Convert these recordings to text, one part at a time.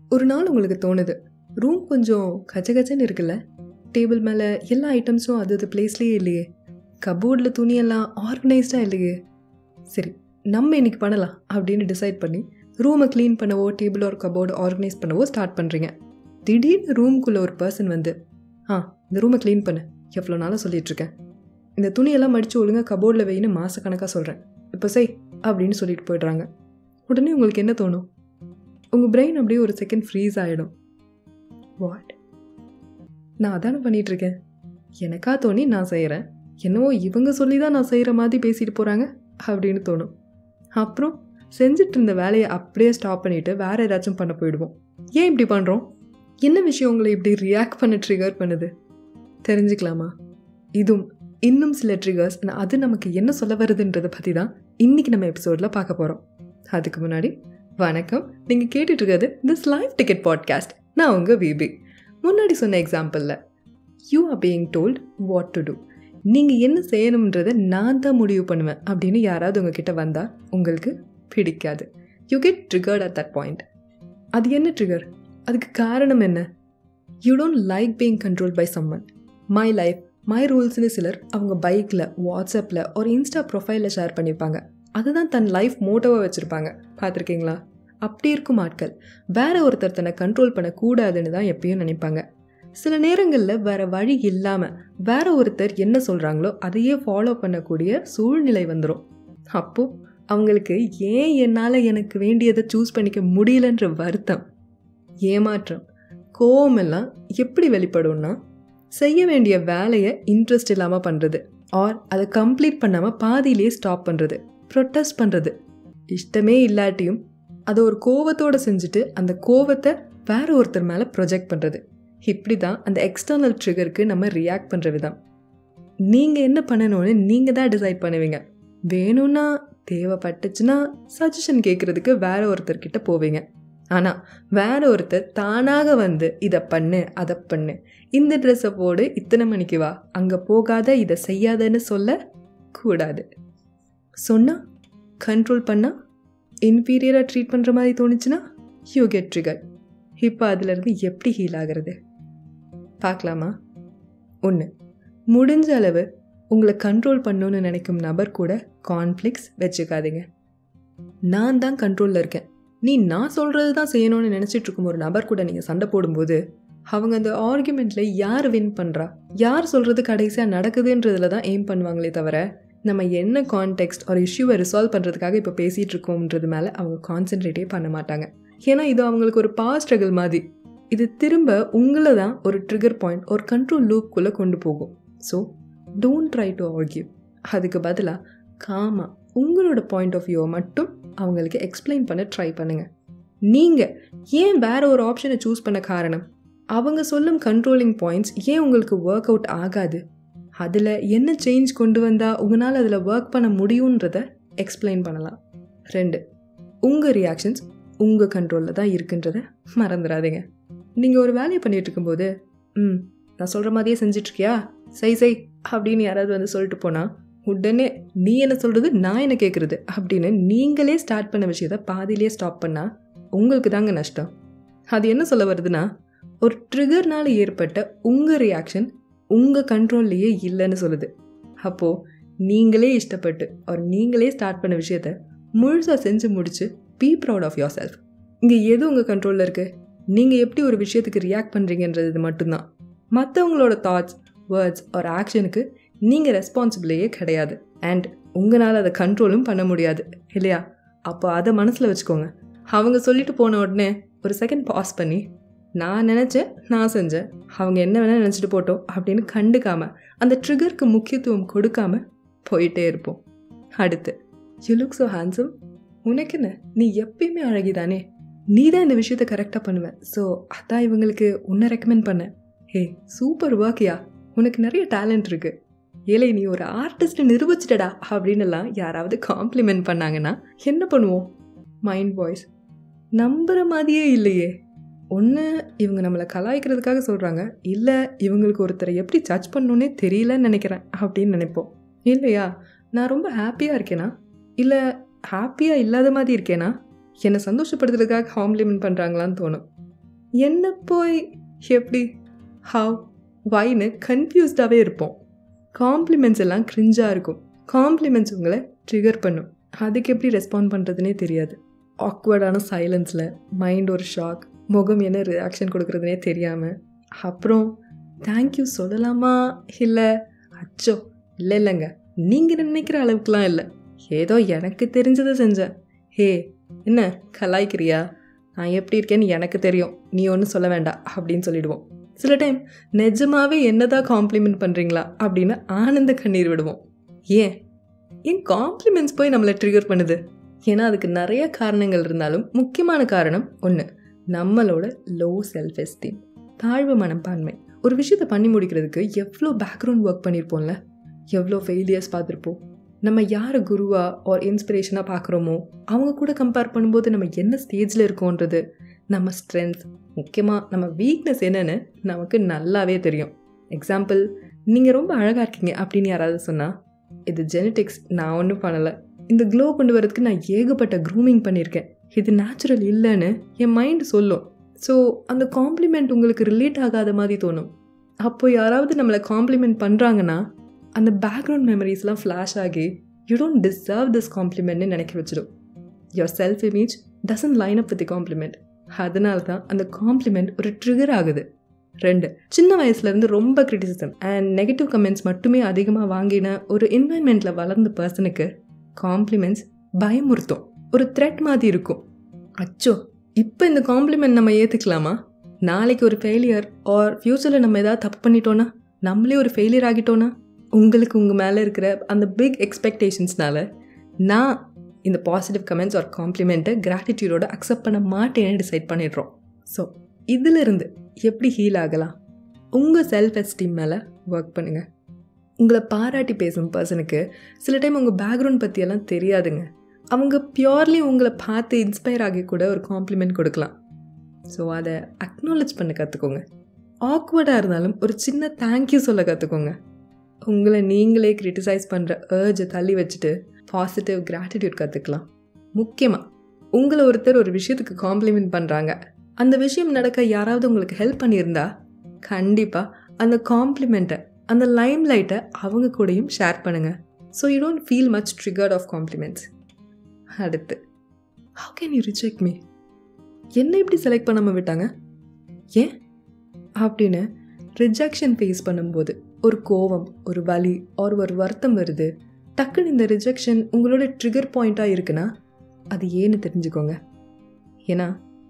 ஒரு நாள் உங்களுக்கு தோணுது ரூம் கொஞ்சம் கச்சகச்சன்னு இருக்குல்ல டேபிள் மேலே எல்லா ஐட்டம்ஸும் அது அது பிளேஸ்லேயே இல்லையே கபோர்டில் துணியெல்லாம் ஆர்கனைஸ்டாக இல்லையே சரி நம்ம இன்னைக்கு பண்ணலாம் அப்படின்னு டிசைட் பண்ணி ரூமை க்ளீன் பண்ணவோ டேபிள் ஒரு கபோர்டு ஆர்கனைஸ் பண்ணவோ ஸ்டார்ட் பண்ணுறீங்க திடீர்னு ரூம்குள்ளே ஒரு பர்சன் வந்து ஆ இந்த ரூமை க்ளீன் பண்ணு எவ்வளோ நாளாக சொல்லிகிட்ருக்கேன் இந்த துணியெல்லாம் மடித்து ஒழுங்காக கபோர்டில் வைன்னு மாதக்கணக்காக சொல்கிறேன் இப்போ செய் அப்படின்னு சொல்லிட்டு போயிடுறாங்க உடனே உங்களுக்கு என்ன தோணும் உங்கள் பிரெயின் அப்படியே ஒரு செகண்ட் ஃப்ரீஸ் ஆகிடும் வாட் நான் அதானே பண்ணிகிட்ருக்கேன் எனக்கா தோணி நான் செய்கிறேன் என்னவோ இவங்க சொல்லி தான் நான் செய்கிற மாதிரி பேசிட்டு போகிறாங்க அப்படின்னு தோணும் அப்புறம் செஞ்சுட்டு இருந்த வேலையை அப்படியே ஸ்டாப் பண்ணிவிட்டு வேறு ஏதாச்சும் பண்ண போயிடுவோம் ஏன் இப்படி பண்ணுறோம் என்ன விஷயம் உங்களை இப்படி ரியாக்ட் பண்ண ட்ரிகர் பண்ணுது தெரிஞ்சுக்கலாமா இதுவும் இன்னும் சில ட்ரிகர்ஸ் அது நமக்கு என்ன சொல்ல வருதுன்றதை பற்றி தான் இன்றைக்கி நம்ம எபிசோடில் பார்க்க போகிறோம் அதுக்கு முன்னாடி வணக்கம் நீங்கள் கேட்டுட்டு இருக்கிறது திஸ் லைஃப் டிக்கெட் பாட்காஸ்ட் நான் உங்கள் விபி முன்னாடி சொன்ன எக்ஸாம்பிளில் you are being told what to do நீங்கள் என்ன செய்யணுன்றதை நான் தான் முடிவு பண்ணுவேன் அப்படின்னு யாராவது உங்ககிட்ட வந்தால் உங்களுக்கு பிடிக்காது you get triggered at that point அது என்ன ட்ரிகர் அதுக்கு காரணம் என்ன you don't like being control by someone my life my ரூல்ஸ்னு சிலர் அவங்க பைக்கில் வாட்ஸ்அப்பில் ஒரு இன்ஸ்டா ப்ரொஃபைலில் ஷேர் பண்ணியிருப்பாங்க அதுதான் தன் லைஃப் மோட்டோவாக வச்சுருப்பாங்க பார்த்துருக்கீங்களா அப்படி இருக்கும் ஆட்கள் வேற ஒருத்தர் தன்னை கண்ட்ரோல் பண்ணக்கூடாதுன்னு தான் எப்பயும் நினைப்பாங்க சில நேரங்களில் வேற வழி இல்லாமல் வேற ஒருத்தர் என்ன சொல்கிறாங்களோ அதையே ஃபாலோ பண்ணக்கூடிய சூழ்நிலை வந்துடும் அப்போது அவங்களுக்கு ஏன் என்னால் எனக்கு வேண்டியதை சூஸ் பண்ணிக்க முடியலன்ற வருத்தம் ஏமாற்றம் கோவமெல்லாம் எப்படி வெளிப்படும்னா செய்ய வேண்டிய வேலையை இன்ட்ரெஸ்ட் இல்லாமல் பண்ணுறது ஆர் அதை கம்ப்ளீட் பண்ணாமல் பாதியிலேயே ஸ்டாப் பண்ணுறது ப்ரொட்டஸ்ட் பண்ணுறது இஷ்டமே இல்லாட்டியும் அதை ஒரு கோவத்தோடு செஞ்சுட்டு அந்த கோவத்தை வேற ஒருத்தர் மேலே ப்ரொஜெக்ட் பண்ணுறது இப்படி தான் அந்த எக்ஸ்டர்னல் ட்ரிகருக்கு நம்ம ரியாக்ட் பண்ணுற விதம் நீங்கள் என்ன பண்ணணும்னு நீங்கள் தான் டிசைட் பண்ணுவீங்க வேணும்னா தேவைப்பட்டுச்சுன்னா சஜஷன் கேட்குறதுக்கு வேற ஒருத்தர்கிட்ட போவீங்க ஆனால் வேற ஒருத்தர் தானாக வந்து இதை பண்ணு அதை பண்ணு இந்த ட்ரெஸ்ஸை போடு இத்தனை மணிக்கு வா அங்கே போகாத இதை செய்யாதன்னு சொல்ல கூடாது சொன்னால் கண்ட்ரோல் பண்ணால் இன்ஃபீரியராக ட்ரீட் பண்ணுற மாதிரி தோணுச்சுன்னா யூ கெட் ட்ரிகர் இப்போ அதிலிருந்து எப்படி ஹீல் ஆகிறது பார்க்கலாமா ஒன்று முடிஞ்ச அளவு உங்களை கண்ட்ரோல் பண்ணணுன்னு நினைக்கும் நபர் கூட கான்ஃப்ளிக்ஸ் வச்சுக்காதீங்க நான் தான் கண்ட்ரோலில் இருக்கேன் நீ நான் சொல்கிறது தான் செய்யணும்னு நினச்சிட்டு இருக்கும் ஒரு நபர் கூட நீங்கள் சண்டை போடும்போது அவங்க அந்த ஆர்குமெண்ட்டில் யார் வின் பண்ணுறா யார் சொல்கிறது கடைசியாக நடக்குதுன்றதுல தான் எய்ம் பண்ணுவாங்களே தவிர நம்ம என்ன கான்டெக்ட் ஒரு இஷ்யூவை ரிசால்வ் பண்ணுறதுக்காக இப்போ பேசிகிட்டு இருக்கோம்ன்றது மேலே அவங்க கான்சென்ட்ரேட்டே பண்ண மாட்டாங்க ஏன்னா இது அவங்களுக்கு ஒரு பாஸ் ஸ்ட்ரகிள் மாதிரி இது திரும்ப உங்களை தான் ஒரு ட்ரிகர் பாயிண்ட் ஒரு கண்ட்ரோல் லூப்குள்ளே கொண்டு போகும் so don't try to argue அதுக்கு பதிலாக காமா உங்களோட பாயிண்ட் ஆஃப் வியூவை மட்டும் அவங்களுக்கு எக்ஸ்பிளைன் பண்ண ட்ரை பண்ணுங்கள் நீங்கள் ஏன் வேற ஒரு ஆப்ஷனை சூஸ் பண்ண காரணம் அவங்க சொல்லும் கண்ட்ரோலிங் பாயிண்ட்ஸ் ஏன் உங்களுக்கு ஒர்க் அவுட் ஆகாது அதில் என்ன சேஞ்ச் கொண்டு வந்தால் உங்களால் அதில் ஒர்க் பண்ண முடியுன்றத எக்ஸ்பிளைன் பண்ணலாம் ரெண்டு உங்கள் ரியாக்ஷன்ஸ் உங்கள் கண்ட்ரோலில் தான் இருக்குன்றத மறந்துடாதீங்க நீங்கள் ஒரு வேலையை பண்ணிகிட்டு இருக்கும்போது ம் நான் சொல்கிற மாதிரியே செஞ்சிட்ருக்கியா செய் செய் அப்படின்னு யாராவது வந்து சொல்லிட்டு போனால் உடனே நீ என்ன சொல்கிறது நான் என்ன கேட்குறது அப்படின்னு நீங்களே ஸ்டார்ட் பண்ண விஷயத்த பாதியிலே ஸ்டாப் பண்ணால் உங்களுக்கு தாங்க நஷ்டம் அது என்ன சொல்ல வருதுன்னா ஒரு ட்ரிகர்னால் ஏற்பட்ட உங்கள் ரியாக்ஷன் உங்கள் கண்ட்ரோல்லையே இல்லைன்னு சொல்லுது அப்போது நீங்களே இஷ்டப்பட்டு ஒரு நீங்களே ஸ்டார்ட் பண்ண விஷயத்த முழுசாக செஞ்சு முடிச்சு be proud of yourself இங்கே எது உங்கள் கண்ட்ரோலில் இருக்குது நீங்கள் எப்படி ஒரு விஷயத்துக்கு ரியாக்ட் பண்ணுறீங்கன்றது மட்டும்தான் மற்றவங்களோட தாட்ஸ் வேர்ட்ஸ் ஒரு ஆக்ஷனுக்கு நீங்கள் ரெஸ்பான்சிபிளையே கிடையாது அண்ட் உங்களால் அதை கண்ட்ரோலும் பண்ண முடியாது இல்லையா அப்போ அதை மனசில் வச்சுக்கோங்க அவங்க சொல்லிட்டு போன உடனே ஒரு செகண்ட் பாஸ் பண்ணி நான் நினச்சேன் நான் செஞ்சேன் அவங்க என்ன வேணால் நினச்சிட்டு போட்டோம் அப்படின்னு கண்டுக்காமல் அந்த ட்ரிகருக்கு முக்கியத்துவம் கொடுக்காம போயிட்டே இருப்போம் அடுத்து யூ லுக் ஸோ ஹேண்ட்ஸம் உனக்கு என்ன நீ எப்பயுமே அழகிதானே நீ தான் இந்த விஷயத்த கரெக்டாக பண்ணுவேன் ஸோ அதான் இவங்களுக்கு உன்னை ரெக்கமெண்ட் பண்ணேன் ஹே சூப்பர் ஒர்க்யா உனக்கு நிறைய டேலண்ட் இருக்குது ஏழை நீ ஒரு ஆர்டிஸ்ட் நிரூபிச்சிட்டடா அப்படின்னுலாம் யாராவது காம்ப்ளிமெண்ட் பண்ணாங்கன்னா என்ன பண்ணுவோம் மைண்ட் வாய்ஸ் நம்புகிற மாதிரியே இல்லையே ஒன்று இவங்க நம்மளை கலாய்க்கிறதுக்காக சொல்கிறாங்க இல்லை இவங்களுக்கு ஒருத்தரை எப்படி ஜட்ஜ் பண்ணணுன்னே தெரியலன்னு நினைக்கிறேன் அப்படின்னு நினைப்போம் இல்லையா நான் ரொம்ப ஹாப்பியாக இருக்கேனா இல்லை ஹாப்பியாக இல்லாத மாதிரி இருக்கேனா என்னை சந்தோஷப்படுத்துறதுக்காக காம்ப்ளிமெண்ட் பண்ணுறாங்களான்னு தோணும் என்ன போய் எப்படி ஹவ் வைன்னு கன்ஃபியூஸ்டாகவே இருப்போம் காம்ப்ளிமெண்ட்ஸ் எல்லாம் க்ரிஞ்சாக இருக்கும் காம்ப்ளிமெண்ட்ஸ் உங்களை ட்ரிகர் பண்ணும் அதுக்கு எப்படி ரெஸ்பாண்ட் பண்ணுறதுனே தெரியாது ஆக்வர்டான சைலன்ஸில் மைண்ட் ஒரு ஷாக் முகம் என்ன ரியாக்ஷன் கொடுக்குறதுனே தெரியாமல் அப்புறம் தேங்க்யூ சொல்லலாமா இல்லை அச்சோ இல்லை இல்லைங்க நீங்கள் நினைக்கிற அளவுக்குலாம் இல்லை ஏதோ எனக்கு தெரிஞ்சதை செஞ்சேன் ஹே என்ன கலாய்க்கிறியா நான் எப்படி இருக்கேன்னு எனக்கு தெரியும் நீ ஒன்றும் சொல்ல வேண்டாம் அப்படின்னு சொல்லிடுவோம் சில டைம் நிஜமாவே என்னதான் காம்ப்ளிமெண்ட் பண்ணுறீங்களா அப்படின்னு ஆனந்த கண்ணீர் விடுவோம் ஏன் ஏன் காம்ப்ளிமெண்ட்ஸ் போய் நம்மளை ட்ரிகர் பண்ணுது ஏன்னா அதுக்கு நிறைய காரணங்கள் இருந்தாலும் முக்கியமான காரணம் ஒன்று நம்மளோட லோ செல்ஃப் எஸ்டீம் தாழ்வு மனப்பான்மை ஒரு விஷயத்தை பண்ணி முடிக்கிறதுக்கு எவ்வளோ பேக்ரவுண்ட் ஒர்க் பண்ணியிருப்போம்ல எவ்வளோ ஃபெயிலியர்ஸ் பார்த்துருப்போம் நம்ம யாரை குருவா ஆர் இன்ஸ்பிரேஷனாக பார்க்குறோமோ அவங்க கூட கம்பேர் பண்ணும்போது நம்ம என்ன ஸ்டேஜில் இருக்கோன்றது நம்ம ஸ்ட்ரென்த் முக்கியமாக நம்ம வீக்னஸ் என்னன்னு நமக்கு நல்லாவே தெரியும் எக்ஸாம்பிள் நீங்கள் ரொம்ப அழகாக இருக்கீங்க அப்படின்னு யாராவது சொன்னால் இது ஜெனட்டிக்ஸ் நான் ஒன்றும் பண்ணலை இந்த க்ளோ கொண்டு வரதுக்கு நான் ஏகப்பட்ட க்ரூமிங் பண்ணியிருக்கேன் இது நேச்சுரல் இல்லைன்னு என் மைண்டு சொல்லும் ஸோ அந்த காம்ப்ளிமெண்ட் உங்களுக்கு ரிலேட் ஆகாத மாதிரி தோணும் அப்போ யாராவது நம்மளை காம்ப்ளிமெண்ட் பண்ணுறாங்கன்னா அந்த பேக்ரவுண்ட் மெமரிஸ்லாம் ஃப்ளாஷ் ஆகி யூ டோன்ட் டிசர்வ் திஸ் காம்ப்ளிமெண்ட்னு நினைக்க வச்சிடும் your self image doesn't line up with compliment அதனால தான் அந்த காம்ப்ளிமெண்ட் ஒரு ட்ரிகர் ஆகுது ரெண்டு சின்ன வயசுலேருந்து ரொம்ப கிரிட்டிசிசம் அண்ட் நெகட்டிவ் கமெண்ட்ஸ் மட்டுமே அதிகமாக வாங்கின ஒரு என்வாயன்மெண்ட்டில் வளர்ந்த பர்சனுக்கு காம்ப்ளிமெண்ட்ஸ் பயமுறுத்தும் ஒரு த்ரெட் மாதிரி இருக்கும் அச்சோ இப்போ இந்த காம்ப்ளிமெண்ட் நம்ம ஏற்றுக்கலாமா நாளைக்கு ஒரு ஃபெயிலியர் ஆர் ஃப்யூச்சரில் நம்ம ஏதாவது தப்பு பண்ணிட்டோன்னா நம்மளே ஒரு ஃபெயிலியர் ஆகிட்டோன்னா உங்களுக்கு உங்கள் மேலே இருக்கிற அந்த பிக் எக்ஸ்பெக்டேஷன்ஸ்னால நான் இந்த பாசிட்டிவ் கமெண்ட்ஸ் ஆர் காம்ப்ளிமெண்ட்டை கிராட்டிடியூடோட அக்செப்ட் பண்ண மாட்டேன்னு டிசைட் பண்ணிடுறோம் ஸோ இதிலிருந்து எப்படி ஹீல் ஆகலாம் உங்கள் செல்ஃப் எஸ்டீம் மேலே ஒர்க் பண்ணுங்கள் உங்களை பாராட்டி பேசும் பர்சனுக்கு சில டைம் உங்கள் பேக்ரவுண்ட் பற்றியெல்லாம் தெரியாதுங்க அவங்க பியோர்லி உங்களை பார்த்து இன்ஸ்பயர் ஆகி கூட ஒரு காம்ப்ளிமெண்ட் கொடுக்கலாம் ஸோ அதை அக்னாலேஜ் பண்ண கற்றுக்கோங்க ஆக்வர்டாக இருந்தாலும் ஒரு சின்ன தேங்க்யூ சொல்ல கற்றுக்கோங்க உங்களை நீங்களே கிரிட்டிசைஸ் பண்ணுற ஏர்ஜை தள்ளி வச்சுட்டு பாசிட்டிவ் கிராட்டிடியூட் கற்றுக்கலாம் முக்கியமாக உங்களை ஒருத்தர் ஒரு விஷயத்துக்கு காம்ப்ளிமெண்ட் பண்ணுறாங்க அந்த விஷயம் நடக்க யாராவது உங்களுக்கு ஹெல்ப் பண்ணியிருந்தா கண்டிப்பாக அந்த காம்ப்ளிமெண்ட்டை அந்த லைம் லைட்டை அவங்க கூடயும் ஷேர் பண்ணுங்கள் so you don't feel much triggered of compliments அடுத்து how can you reject me என்ன இப்படி செலக்ட் பண்ணாமல் விட்டாங்க ஏன் அப்படின்னு ரிஜெக்ஷன் ஃபேஸ் பண்ணும்போது ஒரு கோவம் ஒரு வலி ஆர் ஒரு வருத்தம் வருது டக்குன்னு இந்த ரிஜெக்ஷன் உங்களோட ட்ரிகர் பாயிண்ட்டாக இருக்குன்னா அது ஏன்னு தெரிஞ்சுக்கோங்க ஏன்னா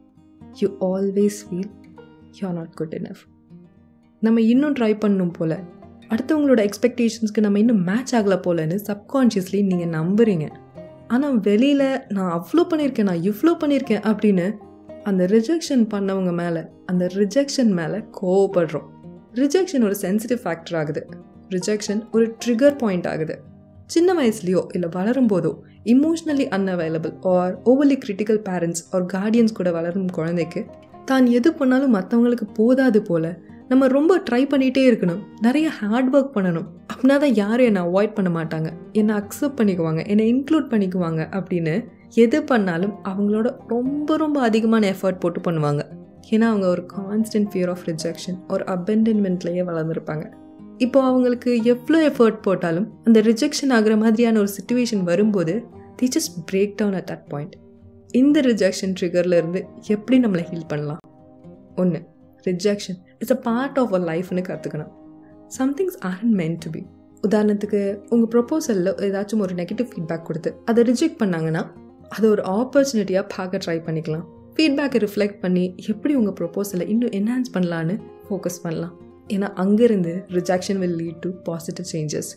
you always feel you are not good enough நம்ம இன்னும் ட்ரை பண்ணணும் போல் அடுத்தவங்களோட எக்ஸ்பெக்டேஷன்ஸ்க்கு நம்ம இன்னும் மேட்ச் ஆகலை போலன்னு சப்கான்ஷியஸ்லி நீங்கள் நம்புறீங்க ஆனால் வெளியில் நான் அவ்வளோ பண்ணியிருக்கேன் நான் இவ்வளோ பண்ணியிருக்கேன் அப்படின்னு அந்த ரிஜெக்ஷன் பண்ணவங்க மேலே அந்த ரிஜெக்ஷன் மேலே கோவப்படுறோம் ரிஜெக்ஷன் ஒரு சென்சிட்டிவ் ஃபேக்டர் ஆகுது ரிஜெக்ஷன் ஒரு ட்ரிகர் பாயிண்ட் ஆகுது சின்ன வயசுலையோ இல்லை வளரும் போதோ emotionally unavailable or overly critical parents or guardians கூட வளரும் குழந்தைக்கு தான் எது பண்ணாலும் மற்றவங்களுக்கு போதாது போல் நம்ம ரொம்ப ட்ரை பண்ணிகிட்டே இருக்கணும் நிறைய ஹார்ட் ஒர்க் பண்ணணும் அப்படின்னா தான் யாரும் என்னை அவாய்ட் பண்ண மாட்டாங்க என்னை அக்செப்ட் பண்ணிக்குவாங்க என்னை இன்க்ளூட் பண்ணிக்குவாங்க அப்படின்னு எது பண்ணாலும் அவங்களோட ரொம்ப ரொம்ப அதிகமான எஃபர்ட் போட்டு பண்ணுவாங்க ஏன்னா அவங்க ஒரு கான்ஸ்டன்ட் ஃபியர் ஆஃப் ரிஜெக்ஷன் ஒரு அபெண்டன்மெண்ட்லேயே வளர்ந்துருப்பாங்க இப்போ அவங்களுக்கு எவ்வளோ எஃபர்ட் போட்டாலும் அந்த ரிஜெக்ஷன் ஆகிற மாதிரியான ஒரு சுச்சுவேஷன் வரும்போது the just break down at that point இந்த ரிஜெக்ஷன் ட்ரிகரில் இருந்து எப்படி நம்மளை ஹீல் பண்ணலாம் ஒன்று rejection it's a part of a லைஃப்னு கற்றுக்கணும் somethings are meant to be உதாரணத்துக்கு உங்கள் ப்ரொப்போசலில் ஏதாச்சும் ஒரு நெகட்டிவ் ஃபீட்பேக் கொடுத்து அதை ரிஜெக்ட் பண்ணாங்கன்னா அதை ஒரு ஆப்பர்ச்சுனிட்டியாக பார்க்க ட்ரை பண்ணிக்கலாம் ஃபீட்பேக்கை ரிஃப்ளெக்ட் பண்ணி எப்படி உங்கள் ப்ரொப்போசலை இன்னும் என்ஹான்ஸ் பண்ணலான்னு ஃபோக்கஸ் பண்ணலாம் ஏன்னா அங்கேருந்து rejection will lead to positive changes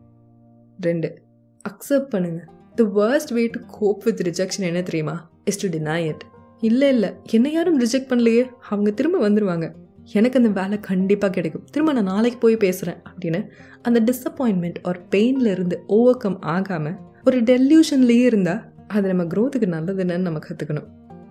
ரெண்டு அக்செப்ட் பண்ணுங்கள் the worst way to cope with rejection என்ன தெரியுமா இஸ் டு டினை இட் இல்லை இல்லை என்னை யாரும் ரிஜெக்ட் பண்ணலையே அவங்க திரும்ப வந்துடுவாங்க எனக்கு அந்த வேலை கண்டிப்பாக கிடைக்கும் திரும்ப நான் நாளைக்கு போய் பேசுகிறேன் அப்படின்னு அந்த டிஸப்பாயின்மெண்ட் ஒரு பெயினில் இருந்து ஓவர் கம் ஆகாமல் ஒரு டெல்யூஷன்லேயே இருந்தால் அது நம்ம க்ரோத்துக்கு நல்லதுன்னு நம்ம கற்றுக்கணும்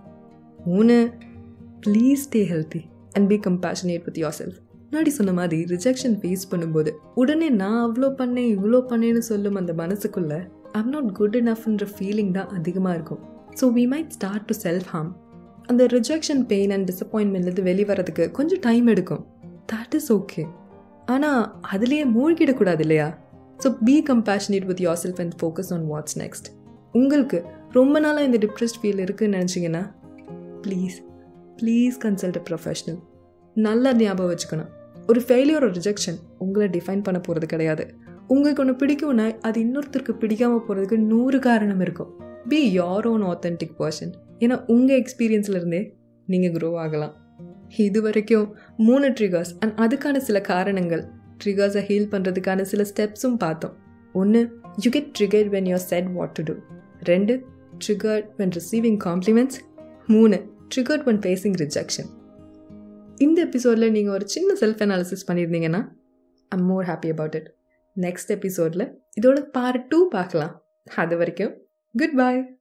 மூணு please stay healthy and be compassionate with yourself முன்னாடி சொன்ன மாதிரி ரிஜெக்ஷன் ஃபேஸ் பண்ணும்போது உடனே நான் அவ்வளோ பண்ணேன் இவ்வளோ பண்ணேன்னு சொல்லும் அந்த மனசுக்குள்ள ஐம் நாட் குட் இனஃப்ன்ற ஃபீலிங் தான் அதிகமாக இருக்கும் so we might start to self harm அந்த ரிஜெக்ஷன் பெயின் அண்ட் டிசப்பாயின்மெண்ட்லேருந்து வெளிவரதுக்கு கொஞ்சம் டைம் எடுக்கும் தட் இஸ் ஓகே ஆனால் அதுலேயே மூழ்கிடக்கூடாது இல்லையா so be compassionate with yourself and focus on what's next உங்களுக்கு ரொம்ப நாளாக இந்த டிப்ரெஸ்ட் ஃபீல் இருக்குன்னு நினச்சிங்கன்னா please please consult a professional நல்லா ஞாபகம் வச்சுக்கணும் ஒரு ஃபெயிலியர் ஒரு ரிஜெக்ஷன் உங்களை டிஃபைன் பண்ண போகிறது கிடையாது உங்களுக்கு ஒன்று பிடிக்கும்னா அது இன்னொருத்தருக்கு பிடிக்காமல் போகிறதுக்கு நூறு காரணம் இருக்கும் be your own authentic person ஏன்னா உங்கள் எக்ஸ்பீரியன்ஸ்லேருந்தே நீங்கள் க்ரோ ஆகலாம் இது வரைக்கும் மூணு ட்ரிகர்ஸ் அண்ட் அதுக்கான சில காரணங்கள் ட்ரிகர்ஸை ஹீல் பண்ணுறதுக்கான சில ஸ்டெப்ஸும் பார்த்தோம் ஒன்று you get triggered when you're set what to do ரெண்டு ட்ரிகர்ட் வென் ரிசீவிங் காம்ப்ளிமெண்ட்ஸ் மூணு ட்ரிகர்ட் வென் ஃபேஸிங் ரிஜெக்ஷன் இந்த எபிசோடில் நீங்கள் ஒரு சின்ன செல்ஃப் அனாலிசிஸ் பண்ணியிருந்தீங்கன்னா I'm more happy about it next எபிசோடில் இதோட பார்ட் டூ பார்க்கலாம் அது வரைக்கும் குட் பை